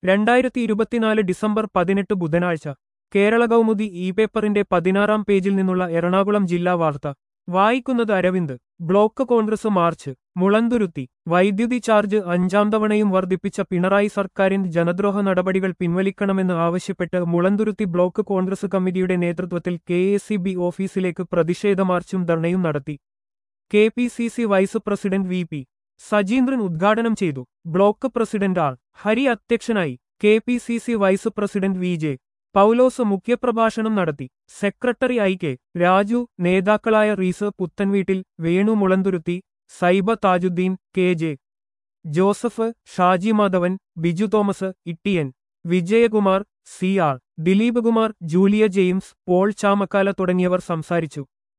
രണ്ടായിരത്തി ഇരുപത്തിനാല് ഡിസംബർ പതിനെട്ട് ബുധനാഴ്ച കേരള കൗമുദി ഇ പേപ്പറിന്റെ പതിനാറാം പേജിൽ നിന്നുള്ള എറണാകുളം ജില്ലാ വാർത്ത വായിക്കുന്നത് Aravind block Congress march Mulanthuruthy വൈദ്യുതി ചാർജ് അഞ്ചാം തവണയും വർദ്ധിപ്പിച്ച പിണറായി സർക്കാരിന്റെ ജനദ്രോഹ നടപടികൾ പിൻവലിക്കണമെന്ന് ആവശ്യപ്പെട്ട് മുളന്തുരുത്തി ബ്ലോക്ക് കോൺഗ്രസ് കമ്മിറ്റിയുടെ നേതൃത്വത്തിൽ കെ ഓഫീസിലേക്ക് പ്രതിഷേധ മാർച്ചും ധർണയും നടത്തി K P C C vice president V P Sajeendran ഉദ്ഘാടനം ചെയ്തു ബ്ലോക്ക് പ്രസിഡന്റ് ആർ ഹരി അധ്യക്ഷനായി K P C C vice president V J Paulose മുഖ്യപ്രഭാഷണം നടത്തി സെക്രട്ടറി ഐ കെ രാജു നേതാക്കളായ Rees Puthenveettil Venu Mulanthuruthy Saiba Thajudheen K J Joseph Shaji Madhavan Biju Thomas Ittiyan Vijayakumar C R Dileep Kumar Julia James Paul Chamakkala തുടങ്ങിയവർ സംസാരിച്ചു